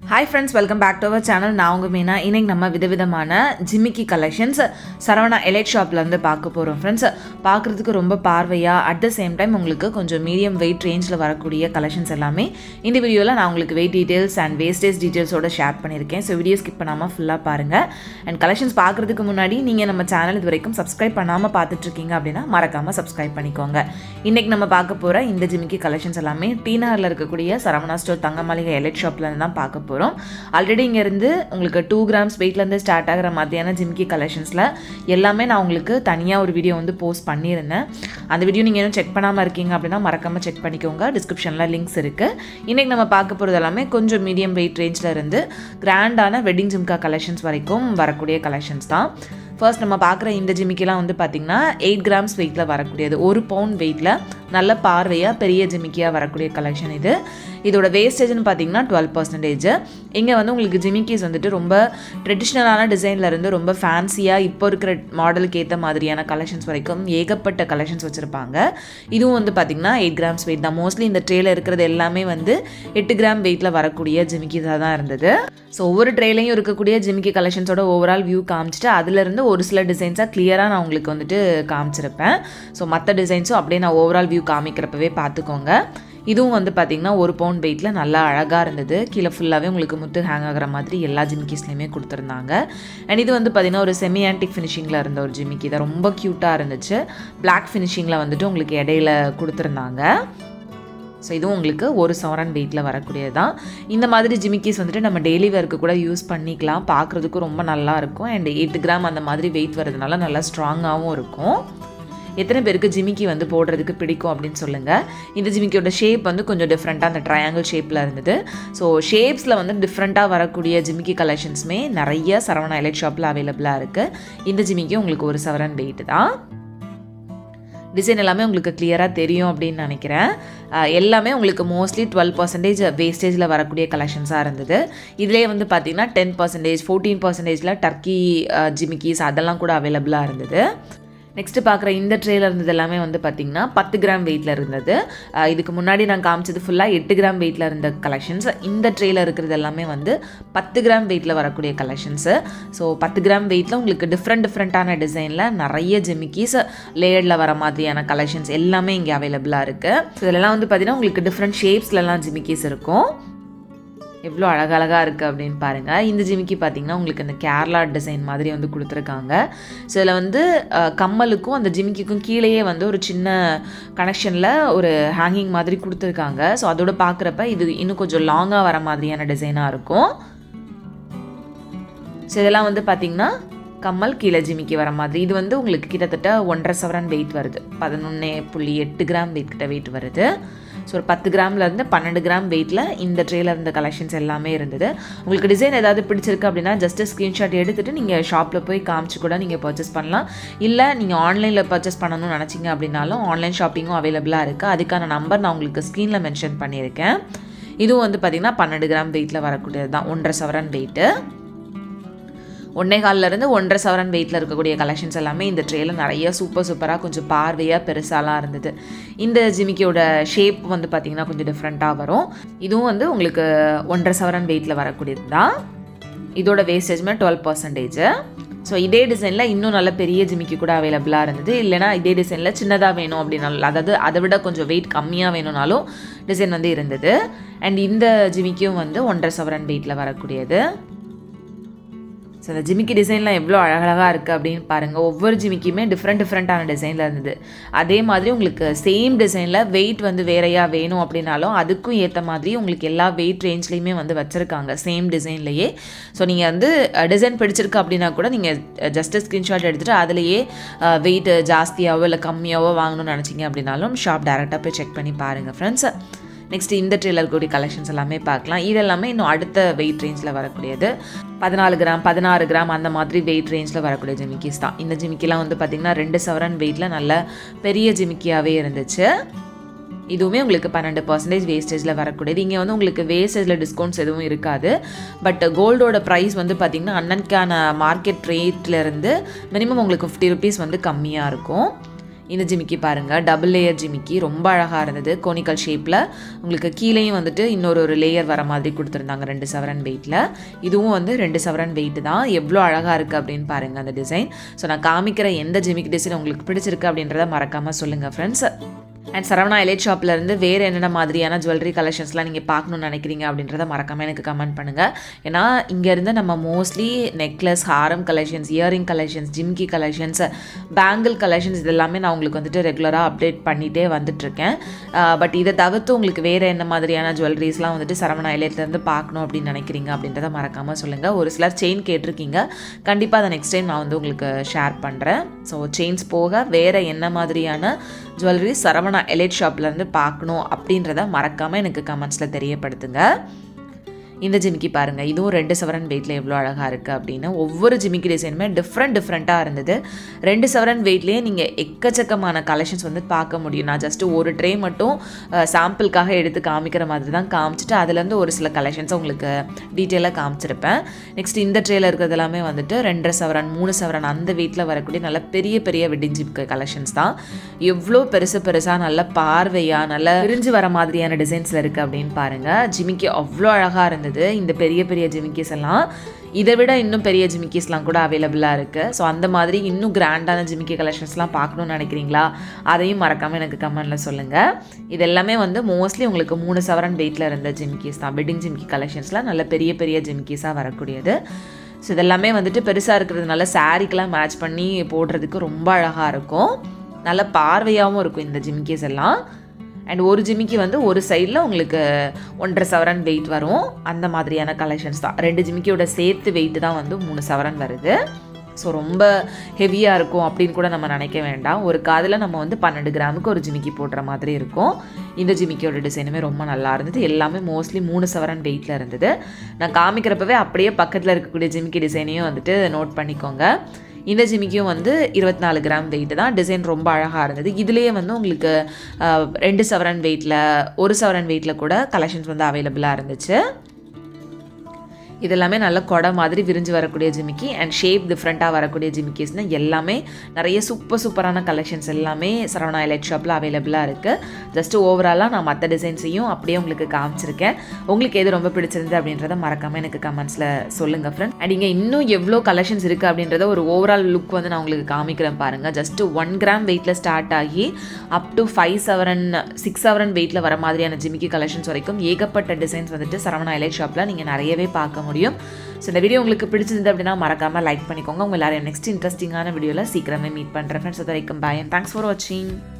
hi friends welcome back to our channel நான் உங்கள் மீனா இன்னைக்கு நம்ம விதவிதமான ஜிமிக்கி கலெக்ஷன்ஸ் சரவணா எலைட் ஷாப்லேருந்து பார்க்க போகிறோம் ஃப்ரெண்ட்ஸ் பார்க்குறதுக்கு ரொம்ப பார்வையாக அட் த சேம் டைம் உங்களுக்கு கொஞ்சம் மீடியம் வெயிட் ரேஞ்சில் வரக்கூடிய கலெக்ஷன்ஸ் எல்லாமே இந்த வீடியோவில் நான் உங்களுக்கு வெயிட் டீட்டெயில்ஸ் அண்ட் வேஸ்டேஜ் டீட்டெயில்ஸோட ஷேர் பண்ணியிருக்கேன் ஸோ வீடியோ ஸ்கிப் பண்ணாமல் ஃபுல்லாக பாருங்கள் அண்ட் கலெக்ஷன்ஸ் பார்க்குறதுக்கு முன்னாடி நீங்கள் நம்ம சேனல் இது வரைக்கும் சப்ஸ்கிரைப் பண்ணாமல் பார்த்துட்ருக்கீங்க அப்படின்னா மறக்காமல் சப்ஸ்கிரைப் பண்ணிக்கோங்க இன்றைக்கி நம்ம பார்க்க போகிற இந்த ஜிமிக்கி கலெக்ஷன்ஸ் எல்லாமே டீனரில் இருக்கக்கூடிய சரவணா ஸ்டோர் தங்க மாளிகை எலைட் ஷாப்லேருந்து தான் பார்க்க போகிறோம் ஆல்ரெடி இங்கேருந்து உங்களுக்கு டூ கிராம்ஸ் வெயிட்லேருந்து ஸ்டார்ட் ஆகிற மாதிரியான ஜிமிக்கி கலெக்ஷன்ஸில் எல்லாமே நான் உங்களுக்கு தனியாக ஒரு வீடியோ வந்து போஸ்ட் பண்ணியிருந்தேன் அந்த வீடியோ நீங்கள் இன்னும் செக் பண்ணாமல் இருக்கீங்க அப்படின்னா மறக்காமல் செக் பண்ணிக்கோங்க டிஸ்கிரிப்ஷனில் லிங்க்ஸ் இருக்குது இன்றைக்கி நம்ம பார்க்க போகிறது எல்லாமே கொஞ்சம் மீடியம் வெயிட் ரேஞ்சில் இருந்து கிராண்டான வெட்டிங் ஜிம்கா கலெக்ஷன்ஸ் வரைக்கும் வரக்கூடிய கலெக்ஷன்ஸ் தான் ஃபர்ஸ்ட் நம்ம பார்க்குற இந்த ஜிமிக்கிலாம் வந்து பார்த்திங்கன்னா எயிட் கிராம்ஸ் வெயிட்டில் வரக்கூடியது ஒரு பவுண்ட் வெயிட்டில் நல்ல பார்வையாக பெரிய ஜிமிக்கியாக வரக்கூடிய கலெக்ஷன் இது இதோட வேஸ்டேஜ்னு பார்த்தீங்கன்னா டுவெல் பர்சன்டேஜ் இங்கே வந்து உங்களுக்கு ஜிமிக்கிஸ் வந்துட்டு ரொம்ப ட்ரெடிஷ்னலான டிசைனில் இருந்து ரொம்ப ஃபேன்சியாக இப்போ இருக்கிற மாடலுக்கு ஏற்ற மாதிரியான கலெக்ஷன்ஸ் வரைக்கும் ஏகப்பட்ட கலெக்ஷன்ஸ் வச்சுருப்பாங்க இதுவும் வந்து பார்த்திங்கன்னா எயிட் கிராம்ஸ் வெயிட் தான் மோஸ்ட்லி இந்த ட்ரேல இருக்கிறது எல்லாமே வந்து எட்டு கிராம் வெயிட்டில் வரக்கூடிய ஜிமிக்கிஸாக தான் இருந்தது ஸோ ஒவ்வொரு ட்ரேலையும் இருக்கக்கூடிய ஜிமிக்கி கலெக்ஷன்ஸோட ஓவரால் வியூ காமிச்சிட்டு அதுலேருந்து ஒரு சில டிசைன்ஸாக கிளியராக நான் உங்களுக்கு வந்துட்டு காமிச்சிருப்பேன் ஸோ மற்ற டிசைன்ஸும் அப்படியே நான் ஓவரால் வியூ காமிக்கிறப்பவே பார்த்துக்கோங்க இதுவும் வந்து பார்த்திங்கன்னா ஒரு பவுண்ட் வெயிட்டில் நல்லா அழகாக இருந்தது கீழே ஃபுல்லாகவே உங்களுக்கு முத்து ஹேங் ஆகிற மாதிரி எல்லா ஜிமிக்கிஸ்லையுமே கொடுத்துருந்தாங்க அண்ட் இது வந்து பார்த்திங்கன்னா ஒரு செமி ஆன்டிக் ஃபினிஷிங்கில் இருந்த ஒரு ஜிமிக்கி தான் ரொம்ப க்யூட்டாக இருந்துச்சு பிளாக் ஃபினிஷிங்கில் வந்துட்டு உங்களுக்கு இடையில கொடுத்துருந்தாங்க ஸோ இதுவும் உங்களுக்கு ஒரு சவரன் வெயிட்டில் வரக்கூடியது தான் இந்த மாதிரி ஜிமிக்கிஸ் வந்துட்டு நம்ம டெய்லி வேர்க்கு கூட யூஸ் பண்ணிக்கலாம் பார்க்குறதுக்கும் ரொம்ப நல்லா இருக்கும் அண்ட் எயிட் கிராம் அந்த மாதிரி வெயிட் வரதுனால நல்லா ஸ்ட்ராங்காகவும் இருக்கும் எத்தனை பேருக்கு ஜிமிக்கி வந்து போடுறதுக்கு பிடிக்கும் அப்படின்னு சொல்லுங்கள் இந்த ஜிமிக்கியோட ஷேப் வந்து கொஞ்சம் டிஃப்ரெண்ட்டாக அந்த ட்ரையாங்கிள் ஷேப்பில் இருந்தது ஸோ ஷேப்ஸில் வந்து டிஃப்ரெண்ட்டாக வரக்கூடிய ஜிமிக்கி கலெக்ஷன்ஸுமே நிறைய சரவணா எலக்ட் ஷாப்பில் அவைலபிளாக இருக்குது இந்த ஜிமிக்கி உங்களுக்கு ஒரு சவரன் வெயிட் தான் டிசைன் எல்லாமே உங்களுக்கு கிளியராக தெரியும் அப்படின்னு நினைக்கிறேன் எல்லாமே உங்களுக்கு மோஸ்ட்லி டுவெல் பர்சன்டேஜ் வேஸ்டேஜில் வரக்கூடிய கலெக்ஷன்ஸாக இருந்தது இதிலே வந்து பார்த்தீங்கன்னா டென் பர்சன்டேஜ் ஃபோர்டீன் பர்சன்டேஜில் டர்க்கி ஜிமிக்கிஸ் அதெல்லாம் கூட அவைலபிளாக இருந்தது நெக்ஸ்ட்டு பார்க்குற இந்த ட்ரேல இருந்தது எல்லாமே வந்து பார்த்திங்கன்னா பத்து கிராம் வெயிட்டில் இருந்தது இதுக்கு முன்னாடி நான் காமிச்சது ஃபுல்லாக எட்டு கிராம் வெயிட்டில் இருந்த கலெக்ஷன்ஸ் இந்த ட்ரேல இருக்கிறது எல்லாமே வந்து பத்து கிராம் வெயிட்டில் வரக்கூடிய கலெக்ஷன்ஸு ஸோ பத்து கிராம் வெயிட்டில் உங்களுக்கு டிஃப்ரெண்ட் டிஃப்ரெண்ட்டான டிசைனில் நிறைய ஜிமிக்கிஸ் லேயர்டில் வர மாதிரியான கலெக்ஷன்ஸ் எல்லாமே இங்கே அவைலபிளாக இருக்குது இதெல்லாம் வந்து பார்த்திங்கன்னா உங்களுக்கு டிஃப்ரெண்ட் ஷேப்ஸ்லலாம் ஜிமிக்கிஸ் இருக்கும் எவ்வளோ அழகழகாக இருக்குது அப்படின்னு பாருங்கள் இந்த ஜிமிக்கி பார்த்திங்கன்னா உங்களுக்கு இந்த கேரளா டிசைன் மாதிரி வந்து கொடுத்துருக்காங்க ஸோ இதில் வந்து கம்மலுக்கும் அந்த ஜிமிக்கிக்கும் கீழேயே வந்து ஒரு சின்ன கனெக்ஷனில் ஒரு ஹேங்கிங் மாதிரி கொடுத்துருக்காங்க ஸோ அதோட பார்க்குறப்ப இது இன்னும் கொஞ்சம் லாங்காக வர மாதிரியான டிசைனாக இருக்கும் ஸோ இதெல்லாம் வந்து பார்த்திங்கன்னா கம்மல் கீழே ஜிமிக்கி வர மாதிரி இது வந்து உங்களுக்கு கிட்டத்தட்ட ஒன்றரை சவரன் வெயிட் வருது பதினொன்று புள்ளி எட்டு கிராம் வெயிட் கிட்ட வெயிட் வருது ஸோ ஒரு பத்து கிராம்லேருந்து பன்னெண்டு கிராம் வெயிட்டில் இந்த ட்ரேல இருந்த கலெக்ஷன்ஸ் எல்லாமே இருந்தது உங்களுக்கு டிசைன் ஏதாவது பிடிச்சிருக்கு அப்படின்னா ஜஸ்ட் ஸ்க்ரீன்ஷாட் எடுத்துகிட்டு நீங்கள் ஷாப்பில் போய் காமிச்சு கூட நீங்கள் பர்ச்சேஸ் பண்ணலாம் இல்லை நீங்கள் ஆன்லைனில் பர்ச்சேஸ் பண்ணணும்னு நினச்சிங்க அப்படின்னாலும் ஆன்லைன் ஷாப்பிங்கும் அவைலபிளாக இருக்குது அதுக்கான நம்பர் நான் உங்களுக்கு ஸ்க்ரீனில் மென்ஷன் பண்ணியிருக்கேன் இதுவும் வந்து பார்த்திங்கன்னா பன்னெண்டு கிராம் வெயிட்டில் வரக்கூடியது தான் ஒன்றரை சவரன் வெயிட்டு ஒன்னே காலிலேருந்து ஒன்றரை சவரன் வெயிட்டில் இருக்கக்கூடிய கலெக்ஷன்ஸ் எல்லாமே இந்த ட்ரேல நிறைய சூப்பர் சூப்பராக கொஞ்சம் பார்வையாக பெருசாலாம் இருந்தது இந்த ஜிமிக்கியோட ஷேப் வந்து பார்த்திங்கன்னா கொஞ்சம் டிஃப்ரெண்ட்டாக வரும் இதுவும் வந்து உங்களுக்கு ஒன்றரை சவரன் வெயிட்டில் வரக்கூடியது தான் இதோட வேஸ்டேஜ்மே டுவெல் பர்சன்டேஜ் ஸோ இதே டிசைனில் இன்னும் நல்ல பெரிய ஜிமிக்கி கூட அவைலபிளாக இருந்தது இல்லைனா இதே டிசைனில் சின்னதாக வேணும் அப்படின்னாலும் அதாவது அதை விட கொஞ்சம் வெயிட் கம்மியாக வேணும்னாலும் டிசைன் வந்து இருந்தது அண்ட் இந்த ஜிமிக்கியும் வந்து ஒன்றரை சவரன் வெயிட்டில் வரக்கூடியது ஸோ அந்த ஜிமிக்கி டிசைன்லாம் எவ்வளோ அழகழகாக இருக்குது அப்படின்னு பாருங்கள் ஒவ்வொரு ஜிமிக்கியுமே டிஃப்ரெண்ட் டிஃப்ரெண்ட்டான டிசைனில் இருந்தது அதே மாதிரி உங்களுக்கு சேம் டிசைனில் வெயிட் வந்து வேறையாக வேணும் அப்படின்னாலும் அதுக்கும் ஏற்ற மாதிரி உங்களுக்கு எல்லா வெயிட் ரேஞ்ச்லேயுமே வந்து வச்சுருக்காங்க சேம் டிசைன்லேயே ஸோ நீங்கள் வந்து டிசைன் பிடிச்சிருக்கு அப்படின்னா கூட நீங்கள் ஜஸ்ட்டு ஸ்க்ரீன்ஷாட் எடுத்துகிட்டு அதுலேயே வெயிட் ஜாஸ்தியாகவோ இல்லை கம்மியாகவோ வாங்கணும்னு நினச்சிங்க அப்படின்னாலும் ஷாப் டேரெக்டாக போய் செக் பண்ணி பாருங்கள் ஃப்ரெண்ட்ஸ் நெக்ஸ்ட் இந்த ட்ரெயிலர் இருக்கக்கூடிய கலெக்ஷன்ஸ் எல்லாமே பார்க்கலாம் இது எல்லாமே இன்னும் அடுத்த வெயிட் ரேஞ்சில் வரக்கூடியது பதினாலு கிராம் பதினாறு கிராம் அந்த மாதிரி வெயிட் ரேஞ்சில் வரக்கூடிய ஜிமிக்கிஸ் தான் இந்த ஜிமிக்கிலாம் வந்து பார்த்திங்கன்னா ரெண்டு சவரன் வெயிட்டில் நல்ல பெரிய ஜிமிக்கியாகவே இருந்துச்சு இதுவுமே உங்களுக்கு பன்னெண்டு பர்சன்டேஜ் வேஸ்டேஜில் வரக்கூடியது இங்கே வந்து உங்களுக்கு வேஸ்டேஜில் டிஸ்கவுண்ட்ஸ் எதுவும் இருக்காது பட் கோல்டோட ப்ரைஸ் வந்து பார்த்திங்கன்னா அண்ணனுக்கான மார்க்கெட் ரேட்லேருந்து மினிமம் உங்களுக்கு ஃபிஃப்டி ருபீஸ் வந்து கம்மியாக இருக்கும் இந்த ஜிமிக்கி பாருங்கள் டபுள் லேயர் ஜிமிக்கி ரொம்ப அழகாக இருந்தது கோனிக்கல் ஷேப்பில் உங்களுக்கு கீழேயும் வந்துட்டு இன்னொரு ஒரு லேயர் வர மாதிரி கொடுத்துருந்தாங்க ரெண்டு சவரன் வெயிட்டில் இதுவும் வந்து ரெண்டு சவரன் வெயிட் தான் எவ்வளோ அழகாக இருக்குது அப்படின்னு பாருங்கள் அந்த டிசைன் ஸோ நான் காமிக்கிற எந்த ஜிமிக்கி டிசைன் உங்களுக்கு பிடிச்சிருக்கு அப்படின்றத மறக்காமல் சொல்லுங்கள் ஃப்ரெண்ட்ஸ் அண்ட் சரவணா எலைட் ஷாப்லேருந்து வேறு என்னென்ன மாதிரியான ஜுவல்லரி கலெக்ஷன்ஸ்லாம் நீங்கள் பார்க்கணுன்னு நினைக்கிறீங்க அப்படின்றத மறக்காமல் எனக்கு கமெண்ட் பண்ணுங்கள் ஏன்னா இங்கேருந்து நம்ம மோஸ்ட்லி நெக்லஸ் ஹாரம் கலெக்ஷன்ஸ் இயரிங் கலெக்ஷன்ஸ் ஜிம்கி கலெக்ஷன்ஸ் பேங்கிள் கலெக்ஷன்ஸ் இது எல்லாமே நான் உங்களுக்கு வந்துட்டு ரெகுலராக அப்டேட் பண்ணிகிட்டே வந்துட்டுருக்கேன் பட் இதை தவிர்த்து உங்களுக்கு வேறு என்ன மாதிரியான ஜுவல்லரிஸ்லாம் வந்துட்டு சரவணா எலைட்லேருந்து பார்க்கணும் அப்படின்னு நினைக்கிறீங்க அப்படின்றத மறக்காமல் சொல்லுங்கள் ஒரு சிலர் செயின் கேட்டிருக்கீங்க கண்டிப்பாக அதை நெக்ஸ்ட் டைம் நான் வந்து உங்களுக்கு ஷேர் பண்ணுறேன் ஸோ செயின்ஸ் போக வேறு என்ன மாதிரியான ஜுவல்லரி சரவணா எலைட் ஷாப்லேருந்து பார்க்கணும் அப்படின்றத மறக்காமல் எனக்கு கமெண்ட்ஸில் தெரியப்படுத்துங்க இந்த ஜிமிக்கி பாருங்கள் இதுவும் ரெண்டு சவரன் வெயிட்டில் எவ்வளோ அழகாக இருக்குது அப்படின்னு ஒவ்வொரு ஜிமிக்கி டிசைனுமே டிஃப்ரெண்ட் டிஃப்ரெண்ட்டாக இருந்தது ரெண்டு சவரன் வெயிட்லேயே நீங்கள் எக்கச்சக்கமான கலெக்ஷன்ஸ் வந்து பார்க்க முடியும் நான் ஜஸ்ட்டு ஒரு ட்ரே மட்டும் சாம்பிளுக்காக எடுத்து காமிக்கிற மாதிரி தான் காமிச்சிட்டு அதுலேருந்து ஒரு சில கலெக்ஷன்ஸை உங்களுக்கு டீட்டெயிலாக காமிச்சிருப்பேன் நெக்ஸ்ட் இந்த ட்ரேயில் இருக்கிறது எல்லாமே வந்துட்டு ரெண்டரை சவரன் மூணு சவரன் அந்த வெயிட்டில் வரக்கூடிய நல்ல பெரிய பெரிய வெட்டிங் ஜிமிக்கி கலெக்ஷன்ஸ் தான் எவ்வளோ பெருசு பெருசாக நல்ல பார்வையாக நல்ல விரிஞ்சு வர மாதிரியான டிசைன்ஸில் இருக்குது அப்படின்னு பாருங்கள் ஜிமிக்கி அவ்வளோ அழகாக இருந்தது இருந்தது இந்த பெரிய பெரிய ஜிமிக்கிஸ் எல்லாம் இதை விட இன்னும் பெரிய ஜிமிக்கிஸ்லாம் கூட அவைலபிளாக இருக்குது ஸோ அந்த மாதிரி இன்னும் கிராண்டான ஜிமிக்கி கலெக்ஷன்ஸ்லாம் பார்க்கணுன்னு நினைக்கிறீங்களா அதையும் மறக்காமல் எனக்கு கமெண்டில் சொல்லுங்கள் இது எல்லாமே வந்து மோஸ்ட்லி உங்களுக்கு மூணு சவரன் வெயிட்டில் இருந்த ஜிமிக்கிஸ் தான் வெட்டிங் ஜிமிக்கி கலெக்ஷன்ஸ்லாம் நல்ல பெரிய பெரிய ஜிமிக்கிஸாக வரக்கூடியது ஸோ இதெல்லாமே வந்துட்டு பெருசாக இருக்கிறதுனால சாரீக்கெலாம் மேட்ச் பண்ணி போடுறதுக்கு ரொம்ப அழகாக இருக்கும் நல்ல பார்வையாகவும் இருக்கும் இந்த ஜிமிக்கிஸ் எல்லாம் அண்ட் ஒரு ஜிமிக்கி வந்து ஒரு சைடில் உங்களுக்கு ஒன்றரை சவரன் வெயிட் வரும் அந்த மாதிரியான கலெக்ஷன்ஸ் தான் ரெண்டு ஜிமிக்கியோட சேர்த்து வெயிட் தான் வந்து மூணு சவரன் வருது ஸோ ரொம்ப ஹெவியாக இருக்கும் அப்படின்னு கூட நம்ம நினைக்க வேண்டாம் ஒரு காதில் நம்ம வந்து பன்னெண்டு கிராமுக்கு ஒரு ஜிமிக்கி போடுற மாதிரி இருக்கும் இந்த ஜிமிக்கியோட டிசைனுமே ரொம்ப நல்லா இருந்தது எல்லாமே மோஸ்ட்லி மூணு சவரன் வெயிட்டில் இருந்தது நான் காமிக்கிறப்பவே அப்படியே பக்கத்தில் இருக்கக்கூடிய ஜிமிக்கி டிசைனையும் வந்துட்டு நோட் பண்ணிக்கோங்க இந்த ஜிமிக்கும் வந்து இருபத்தி நாலு கிராம் வெயிட் தான் டிசைன் ரொம்ப அழகாக இருந்தது இதுலேயே வந்து உங்களுக்கு ரெண்டு சவரன் வெயிட்டில் ஒரு சவரன் வெயிட்டில் கூட கலெக்ஷன்ஸ் வந்து அவைலபிளாக இருந்துச்சு இது எல்லாமே நல்ல கொடை மாதிரி விரிஞ்சு வரக்கூடிய ஜிமிக்கி அண்ட் ஷேப் டிஃப்ரெண்ட்டாக வரக்கூடிய ஜிமிக்கிஸ்னு எல்லாமே நிறைய சூப்பர் சூப்பரான கலெக்ஷன்ஸ் எல்லாமே சரவணா எலைட் ஷாப்பில் அவைலபிளாக இருக்குது ஜஸ்ட்டு ஓவராலாக நான் மற்ற டிசைன்ஸையும் அப்படியே உங்களுக்கு காமிச்சிருக்கேன் உங்களுக்கு எது ரொம்ப பிடிச்சிருந்து அப்படின்றத மறக்காமல் எனக்கு கமெண்ட்ஸில் சொல்லுங்கள் ஃப்ரெண்ட் அண்ட் இங்கே இன்னும் எவ்வளோ கலெக்ஷன்ஸ் இருக்குது அப்படின்றத ஒரு ஓவரால் லுக் வந்து நான் உங்களுக்கு காமிக்கிறேன் பாருங்கள் ஜஸ்ட்டு ஒன் கிராம் வெயிட்டில் ஸ்டார்ட் ஆகி up to five sovereign six sovereign வெயிட்டில் வர மாதிரியான ஜிமிக்கி கலெக்ஷன்ஸ் வரைக்கும் ஏகப்பட்ட டிசைன்ஸ் வந்துட்டு சரவணா எலைட் ஷாப்பில் நீங்கள் நிறையவே பார்க்க முடியும் ஸோ இந்த வீடியோ உங்களுக்கு பிடிச்சிருந்து அப்படின்னா மறக்காமல் லைக் பண்ணிக்கோங்க உங்கள் எல்லாரையும் நெக்ஸ்ட் இன்ட்ரெஸ்டிங்கான வீடியோவில் சீக்கிரமே மீட் பண்ணுறேன் ஃப்ரெண்ட்ஸ் அது வரைக்கும் பாய் தேங்க்ஸ் ஃபார் வாட்சிங்